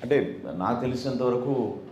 అంటే నాకు తెలిసినంత వరకు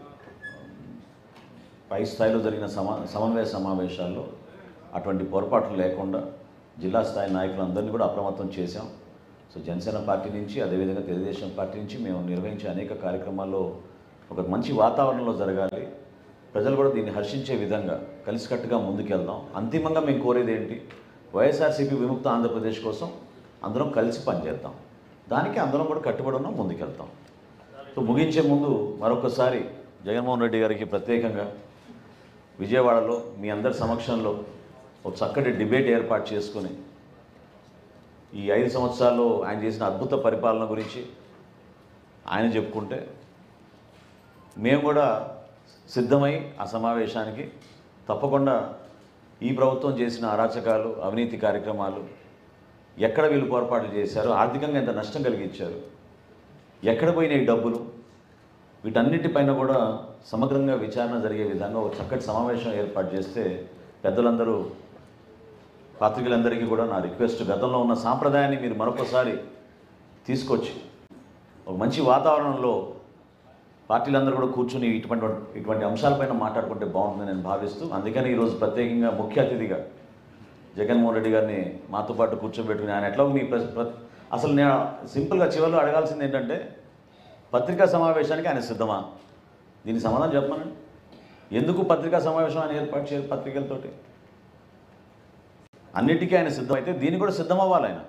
పై స్థాయిలో జరిగిన సమా సమన్వయ సమావేశాల్లో అటువంటి పొరపాట్లు లేకుండా జిల్లా స్థాయి నాయకులందరినీ కూడా అప్రమత్తం చేశాం సో జనసేన పార్టీ నుంచి అదేవిధంగా తెలుగుదేశం పార్టీ నుంచి మేము నిర్వహించే అనేక కార్యక్రమాల్లో ఒక మంచి వాతావరణంలో జరగాలి ప్రజలు కూడా దీన్ని హర్షించే విధంగా కలిసికట్టుగా ముందుకెళ్దాం అంతిమంగా మేము కోరేది ఏంటి వైఎస్ఆర్సీపీ విముక్త ఆంధ్రప్రదేశ్ కోసం అందరం కలిసి పనిచేద్దాం దానికి అందరం కూడా కట్టుబడి ఉన్నాం ముందుకెళ్తాం సో ముగించే ముందు మరొకసారి జగన్మోహన్ రెడ్డి గారికి ప్రత్యేకంగా విజయవాడలో మీ అందరి సమక్షంలో ఒక చక్కటి డిబేట్ ఏర్పాటు చేసుకుని ఈ ఐదు సంవత్సరాల్లో ఆయన చేసిన అద్భుత పరిపాలన గురించి ఆయన చెప్పుకుంటే మేము కూడా సిద్ధమై ఆ సమావేశానికి తప్పకుండా ఈ ప్రభుత్వం చేసిన అరాచకాలు అవినీతి కార్యక్రమాలు ఎక్కడ వీళ్ళు పొరపాట్లు చేశారు ఆర్థికంగా ఎంత నష్టం కలిగించారు ఎక్కడ పోయినాయి ఈ డబ్బులు వీటన్నిటిపైన కూడా సమగ్రంగా విచారణ జరిగే విధంగా ఒక చక్కటి సమావేశం ఏర్పాటు చేస్తే పెద్దలందరూ పాత్రికలందరికీ కూడా నా రిక్వెస్ట్ గతంలో ఉన్న సాంప్రదాయాన్ని మీరు మరొకసారి తీసుకొచ్చి ఒక మంచి వాతావరణంలో పార్టీలందరూ కూడా కూర్చుని ఇటువంటి ఇటువంటి అంశాలపైన మాట్లాడుకుంటే బాగుంటుందని నేను భావిస్తూ అందుకని ఈరోజు ప్రత్యేకంగా ముఖ్య అతిథిగా జగన్మోహన్ రెడ్డి గారిని మాతో పాటు కూర్చోబెట్టుకుని ఆయన ఎట్లా మీ ప్ర- ప్ర- అసలు నేను సింపుల్గా చివరిలో అడగాల్సింది ఏంటంటే పత్రికా సమావేశానికి ఆయన సిద్ధమా దీనికి సమాధానం చెప్పమనండి ఎందుకు పత్రికా సమావేశం ఆయన ఏర్పాటు చేయరు పత్రికలతోటి అన్నిటికీ ఆయన సిద్ధమైతే దీనికి కూడా సిద్ధం అవ్వాలి ఆయన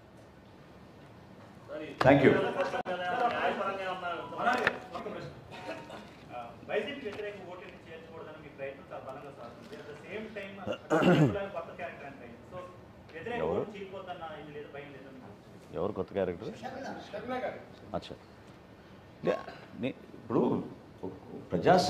థ్యాంక్ యూ వైసీపీ వ్యతిరేక ఓట్లని చేర్చకూడదని మీ ప్రయత్నం చాలా బలంగా సాగుతుంది అట్ ద సేమ్ టైం కొత్త క్యారెక్టర్ అంటే సో వ్యతిరేక ఎవరు? ఓటు చీలిపోతున్న ఇది లేదు భయం లేదు ఎవరు కొత్త క్యారెక్టర్ అచ్చా లే, నే- ఇప్పుడు ప్రజా